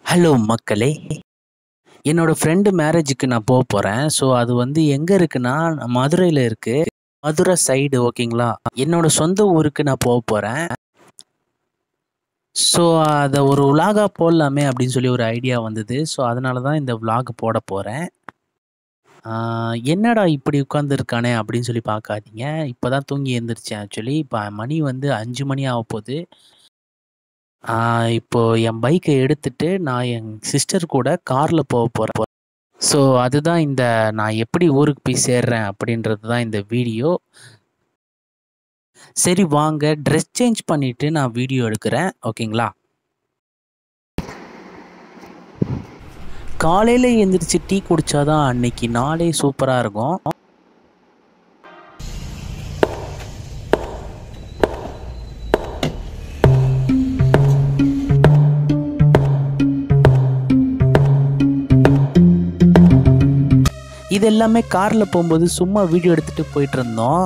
hello மக்களே என்னோட friend மேரேஜுக்கு நான் போக போகிறேன் ஸோ அது வந்து எங்கே இருக்குன்னா மதுரையில் இருக்குது மதுரை சைடு ஓகேங்களா என்னோட சொந்த ஊருக்கு நான் போக போகிறேன் ஸோ அதை ஒரு விலாகா போடலாமே அப்படின்னு சொல்லி ஒரு ஐடியா வந்தது ஸோ அதனால தான் இந்த விலாக் போட போகிறேன் என்னடா இப்படி உட்காந்துருக்கானே அப்படின்னு சொல்லி பார்க்காதீங்க இப்போ தான் தூங்கி எழுந்திரிச்சேன் ஆக்சுவலி இப்போ மணி வந்து அஞ்சு மணி ஆக போகுது ஆஹ் இப்போ என் பைக்கை எடுத்துட்டு நான் என் சிஸ்டர் கூட காரில் போக போகிறேன் ஸோ அதுதான் இந்த நான் எப்படி ஊருக்கு போய் சேர்றேன் அப்படின்றது தான் இந்த வீடியோ சரி வாங்க ட்ரெஸ் சேஞ்ச் பண்ணிட்டு நான் வீடியோ எடுக்கிறேன் ஓகேங்களா காலையில் எழுந்திரிச்சு டீ குடிச்சாதான் அன்னைக்கு நாளே சூப்பராக இருக்கும் இது எல்லாமே காரில் போகும்போது சும்மா வீடியோ எடுத்துகிட்டு போயிட்டு இருந்தோம்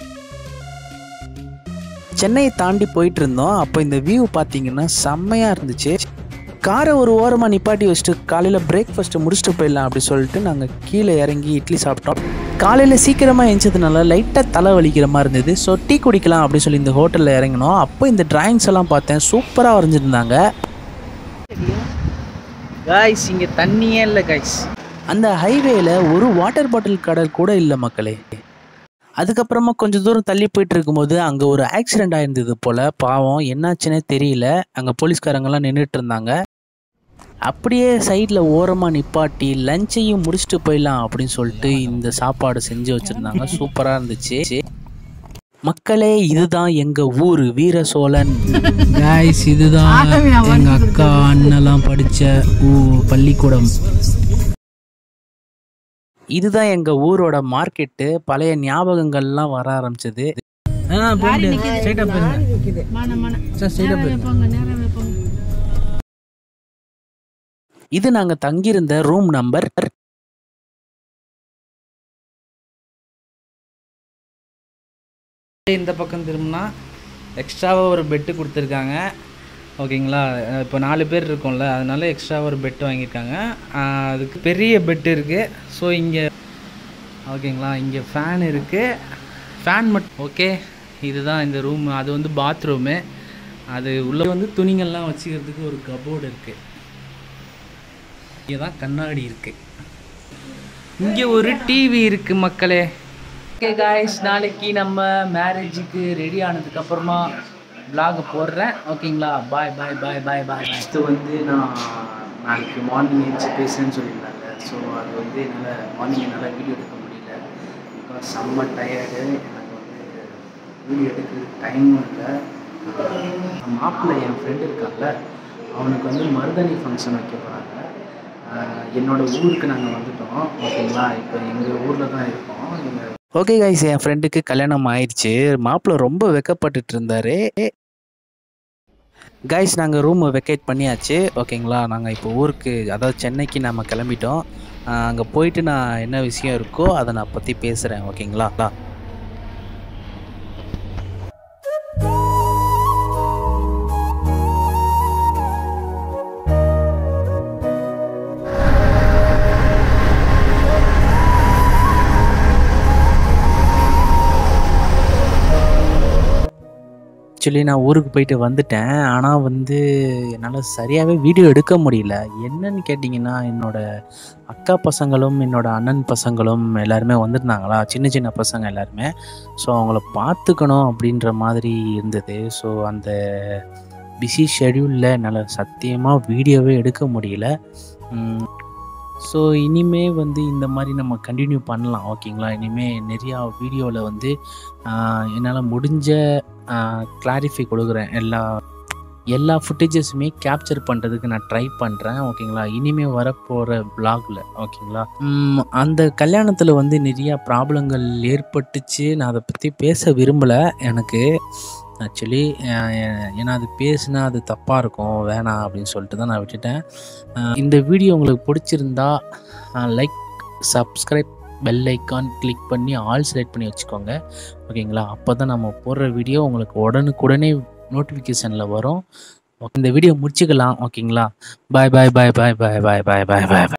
சென்னையை தாண்டி போயிட்டு இருந்தோம் அப்போ இந்த வியூ பார்த்தீங்கன்னா செம்மையாக இருந்துச்சு காரை ஒரு ஓரமாக நிப்பாட்டி வச்சுட்டு காலையில் பிரேக்ஃபாஸ்ட்டு முடிச்சுட்டு போயிடலாம் அப்படி சொல்லிட்டு நாங்கள் கீழே இறங்கி இட்லி சாப்பிட்டோம் காலையில் சீக்கிரமாக எழுந்ததுனால லைட்டாக தலை வலிக்கிற மாதிரி இருந்தது ஸோ டீ குடிக்கலாம் அப்படி சொல்லி இந்த ஹோட்டலில் இறங்கினோம் அப்போ இந்த டிராயிங்ஸ் எல்லாம் பார்த்தேன் சூப்பராக வரைஞ்சிருந்தாங்க காய்ஸ் இங்கே தண்ணியே இல்லை காய்ஸ் அந்த ஹைவேல ஒரு வாட்டர் பாட்டில் கடை கூட இல்லை மக்களே அதுக்கப்புறமா கொஞ்சம் தூரம் தள்ளி போயிட்டு இருக்கும்போது அங்கே ஒரு ஆக்சிடென்ட் ஆயிருந்தது போல பாவம் என்னாச்சுன்னே தெரியல அங்கே போலீஸ்காரங்கெல்லாம் நின்றுட்டு இருந்தாங்க அப்படியே சைடில் ஓரமாக நிப்பாட்டி லஞ்சையும் முடிச்சுட்டு போயிடலாம் அப்படின்னு சொல்லிட்டு இந்த சாப்பாடு செஞ்சு வச்சுருந்தாங்க சூப்பராக இருந்துச்சு மக்களே இதுதான் எங்க ஊர் வீர சோழன் காய்ஸ் இதுதான் எங்க அக்கா அண்ணெல்லாம் படிச்ச ஊ- பள்ளிக்கூடம் இதுதான் எங்க ஊரோட மார்க்கெட்டு பழைய ஞாபகங்கள்லாம் வர ஆரம்பிச்சது இது நாங்க தங்கியிருந்த ரூம் நம்பர் இந்த பக்கம் திரும்பினா எக்ஸ்ட்ராவாக ஒரு பெட்டு கொடுத்துருக்காங்க ஓகேங்களா அஹ் இப்போ நாலு பேர் இருக்கோம்ல அதனால எக்ஸ்ட்ராவாக ஒரு பெட்டு வாங்கியிருக்காங்க அஹ் அதுக்கு பெரிய பெட்டு இருக்குது ஸோ இங்கே ஓகேங்களா இங்கே ஃபேன் இருக்குது ஃபேன் மட்டும் ஓகே இதுதான் இந்த ரூம் அது வந்து பாத்ரூமு அது உள்ளே வந்து துணிங்கள்லாம் வச்சுக்கிறதுக்கு ஒரு கபோர்டு இருக்குது இங்கே தான் கண்ணாடி இருக்குது இங்கே ஒரு டிவி இருக்குது மக்களே ஓகே காய்ஸ் நாளைக்கு நம்ம மேரேஜுக்கு ரெடி ஆனதுக்கு அப்புறமா vlog போடுறேன் ஓகேங்களா பாய் பாய் பாய் பாய் பாய் இது வந்து நான் நாளைக்கு மார்னிங் எழுந்து பேசுகிறேன்னு சொல்லியிருந்தாங்க ஸோ அது வந்து என்னால் மார்னிங் என்னால் வீடியோ எடுக்க முடியல பிகாஸ் செம்ம டயர்டு எனக்கு வந்து வீடியோ எடுக்கிறதுக்கு டைமும் இல்லை மாப்பிள்ளை என் ஃப்ரெண்டு இருக்காங்கல்ல அவனுக்கு வந்து மருதணி ஃபங்க்ஷன் வைக்க போகிறாங்க என்னோட ஊருக்கு நாங்கள் வந்துட்டோம் ஓகேங்களா இப்போ எங்கள் ஊரில் தான் இருக்கோம் ஓகே கைஸ் என் ஃப்ரெண்டுக்கு கல்யாணம் ஆயிடுச்சு மாப்பிள்ளை ரொம்ப வெக்கப்பட்டுட்டு இருந்தாரு கைஸ் நாங்கள் ரூம் வெக்கேட் பண்ணியாச்சு ஓகேங்களா நாங்கள் இப்போ ஊருக்கு அதாவது சென்னைக்கு நம்ம கிளம்பிட்டோம் அங்கே போயிட்டு நான் என்ன விஷயம் இருக்கோ அதை நான் பற்றி பேசுகிறேன் ஓகேங்களா ஆக்சுவலி நான் ஊருக்கு போயிட்டு வந்துட்டேன் ஆனால் வந்து என்னால் சரியாகவே வீடியோ எடுக்க முடியல என்னன்னு கேட்டிங்கன்னா என்னோட அக்கா பசங்களும் என்னோட அண்ணன் பசங்களும் எல்லாருமே வந்திருந்தாங்களா சின்ன சின்ன பசங்க எல்லாருமே ஸோ அவங்கள பார்த்துக்கணும் அப்படின்ற மாதிரி இருந்தது ஸோ அந்த பிஸி ஷெடியூலில் என்னால் சத்தியமாக வீடியோவே எடுக்க முடியல ஸோ இனிமே வந்து இந்த மாதிரி நம்ம கண்டினியூ பண்ணலாம் ஓகேங்களா இனிமே நிறையா வீடியோவில் வந்து என்னால் முடிஞ்ச கிளாரிஃபை கொடுக்குறேன் எல்லா எல்லா ஃபுட்டேஜஸுமே கேப்சர் பண்ணுறதுக்கு நான் ட்ரை பண்ணுறேன் ஓகேங்களா இனிமேல் வரப்போகிற பிளாகில் ஓகேங்களா ம், அந்த கல்யாணத்தில் வந்து நிறையா ப்ராப்ளங்கள் ஏற்பட்டுச்சு நான் அதை பற்றி பேச விரும்பலை எனக்கு ஆக்சுவலி ஏன்னா அது பேசுனா அது தப்பாக இருக்கும் வேணாம் அப்படின்னு சொல்லிட்டு தான் நான் விட்டுட்டேன் அஹ், இந்த வீடியோ உங்களுக்கு பிடிச்சிருந்தா like subscribe bell icon click பண்ணி ஆல் செலக்ட் பண்ணி வச்சுக்கோங்க ஓகேங்களா அப்போ தான் நம்ம போடுற வீடியோ உங்களுக்கு உடனுக்குடனே நோட்டிஃபிகேஷனில் வரும் இந்த வீடியோ முடிச்சுக்கலாம் ஓகேங்களா பாய் பாய் பாய் பாய் பாய் பாய் பாய் பாய் பாய்